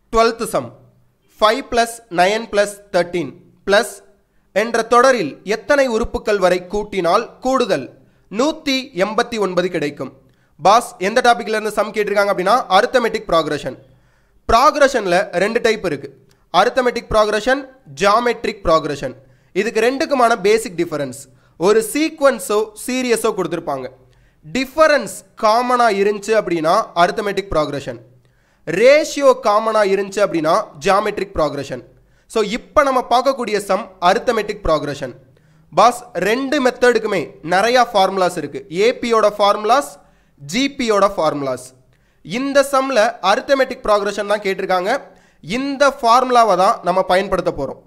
twelfth sum five plus nine plus thirteen plus என்ற தொடரில் எத்தனை உறுப்புகள் வரை கூட்டினால் கூடுதல் நூற்றி எண்பத்தி ஒன்பது கிடைக்கும் பாஸ் எந்த டாப்பிக்ல இருந்து சம் கேட்டிருக்காங்க அப்படின்னா அரித்தமெட்டிக் ப்ராக்ரஷன் ப்ராக்ரஷனில் ரெண்டு டைப் இருக்குது அரித்தமெட்டிக் ப்ராக்ரஷன் ஜாமெட்ரிக் ப்ராக்ரஷன் இதுக்கு ரெண்டுக்குமான பேசிக் டிஃபரன்ஸ் ஒரு சீக்வன்ஸோ சீரியஸோ கொடுத்துருப்பாங்க டிஃபரன்ஸ் காமனாக இருந்துச்சு அப்படின்னா அரித்தமெட்டிக் ப்ராக்ரஷன் ரேஷியோ காமனாக இருந்துச்சு அப்படின்னா ஜாமெட்ரிக் ப்ராக்ரஷன் ஸோ இப்போ நம்ம பார்க்கக்கூடிய சம் அரித்தமெட்டிக் ப்ராக்ரஷன் பாஸ் ரெண்டு மெத்தடுக்குமே நிறையா ஃபார்முலாஸ் இருக்குது ஏபியோட ஃபார்முலாஸ் ஜிபியோட ஃபார்முலாஸ் இந்த சம்மில் அரித்தமெட்டிக் ப்ராக்ரஷன் தான் கேட்டிருக்காங்க இந்த ஃபார்முலாவை தான் நம்ம பயன்படுத்த போகிறோம்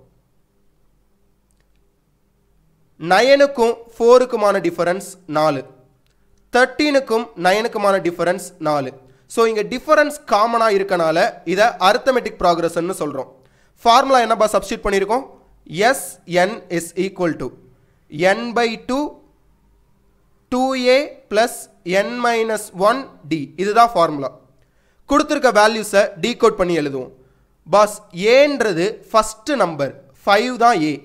நயனுக்கும் ஃபோருக்குமான டிஃபரன்ஸ் நாலு தேர்ட்டீனுக்கும் நயனுக்குமான டிஃபரன்ஸ் நாலு ஸோ இங்கே டிஃபரன்ஸ் காமனாக இருக்கனால இதை அரித்தமெட்டிக் ப்ராக்ரஷன்னு சொல்கிறோம் ஃபார்முலா என்னப்பா சப்ஸ்டியூட் பண்ணியிருக்கோம் S N is equal to N by two two A plus N minus one D இதுதான் ஃபார்முலா கொடுத்துருக்க வேல்யூஸை டீகோட் பண்ணி எழுதுவோம் பாஸ் ஏன்றது ஃபஸ்ட்டு நம்பர் ஃபைவ் தான் ஏ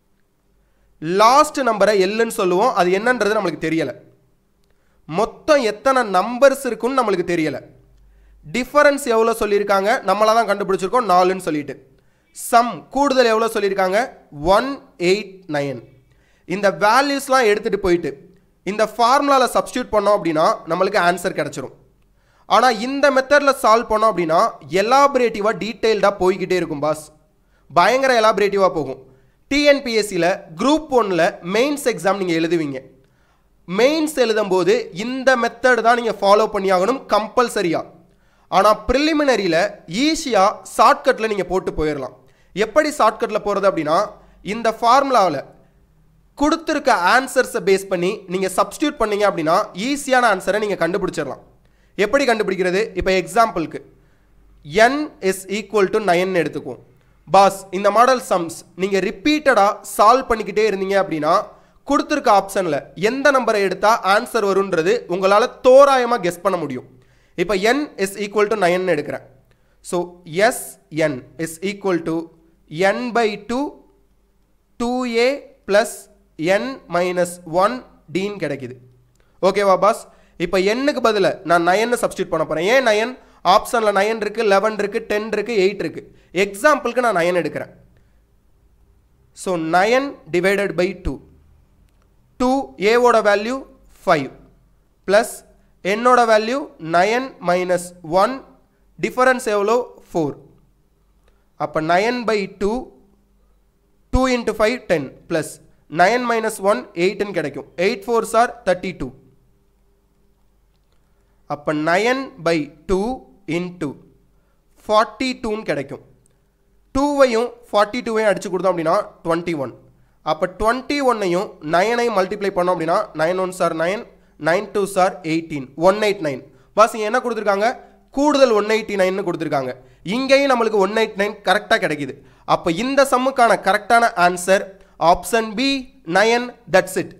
லாஸ்ட் நம்பரை எல்லுன்னு சொல்லுவோம் அது என்னன்றது நம்மளுக்கு தெரியலை மொத்தம் எத்தனை நம்பர்ஸ் இருக்குன்னு நம்மளுக்கு தெரியலை டிஃபரன்ஸ் எவ்வளோ சொல்லியிருக்காங்க நம்மளாக தான் கண்டுபிடிச்சிருக்கோம் நாலுன்னு சொல்லிட்டு சம் கூடுதல் எவ்வளோ சொல்லியிருக்காங்க ஒன் எயிட் நைன் இந்த வேல்யூஸ்லாம் எடுத்துகிட்டு போயிட்டு இந்த ஃபார்முலாவில் சப்ஸ்டியூட் பண்ணோம் அப்படின்னா நம்மளுக்கு ஆன்சர் கிடச்சிரும் ஆனால் இந்த மெத்தடில் சால்வ் பண்ணோம் அப்படின்னா எலாபரேட்டிவாக டீட்டெயில்டாக போய்கிட்டே இருக்கும் பாஸ் பயங்கர எலாபரேட்டிவாக போகும் டிஎன்பிஎஸ்சியில் குரூப் ஒன்னில் மெயின்ஸ் எக்ஸாம் நீங்கள் எழுதுவீங்க மெயின்ஸ் எழுதும்போது இந்த மெத்தட் தான் நீங்கள் ஃபாலோ பண்ணி ஆகணும் கம்பல்சரியாக ஆனால் ப்ரிலிமினரியில் ஈஸியாக ஷார்ட்கட்டில் நீங்கள் போட்டு போயிடலாம் எப்படி ஷார்ட்கட்டில் போகிறது அப்படின்னா இந்த ஃபார்முலாவில் கொடுத்துருக்க ஆன்சர்ஸை பேஸ் பண்ணி நீங்கள் சப்ஸ்டியூட் பண்ணீங்க அப்படின்னா ஈஸியான ஆன்சரை நீங்கள் கண்டுபிடிச்சிடலாம் எப்படி கண்டுபிடிக்கிறது இப்போ எக்ஸாம்பிளுக்கு N is equal to nine எடுத்துக்குவோம் பாஸ் இந்த மாடல் சம்ஸ் நீங்கள் ரிப்பீட்டடாக சால்வ் பண்ணிக்கிட்டே இருந்தீங்க அப்படின்னா கொடுத்துருக்க ஆப்ஷனில் எந்த நம்பரை எடுத்தால் ஆன்சர் வருன்றது உங்களால் தோராயமாக கெஸ் பண்ண முடியும் இப்போ N is equal to nine எடுக்கிறேன் so S N is equal to N by two two A plus N minus one டின்னு கிடைக்குது ஓகேவா பாஸ் இப்போ எண்ணுக்கு பதில் நான் நயன்னு சப்ஸ்டியூட் பண்ண போகிறேன் ஏன் நயன் ஆப்ஷனில் நயன் இருக்குது லெவன் இருக்குது டென் இருக்குது எயிட் இருக்குது எக்ஸாம்பிளுக்கு நான் நயன் எடுக்கிறேன் so nine divided by two two ஏவோட வேல்யூ ஃபைவ் ப்ளஸ் என்னோட value nine minus one difference எவ்வளோ ஃபோர் அப்போ nine by two two into five ten plus nine minus one எயிட்டுன்னு கிடைக்கும் eight four sir thirty two அப்போ nine by two into forty டூன்னு கிடைக்கும் டூவையும் forty டூவையும் அடிச்சு கொடுத்தோம் அப்படின்னா டுவெண்ட்டி ஒன் அப்போ டுவெண்ட்டி ஒன்னையும் நயனையும் மல்டிப்ளை பண்ணோம் அப்படின்னா nine one sir nine nine two sir eighteen one eight nine boss இங்க என்ன கொடுத்துருக்காங்க கூடுதல் ஒன் எயிட்டி நைன்னு கொடுத்துருக்காங்க இங்கேயும் நம்மளுக்கு ஒன் எயிட் நைன் கரெக்டாக கிடைக்குது அப்போ இந்த சம்முக்கான கரெக்டான answer option B nine that's it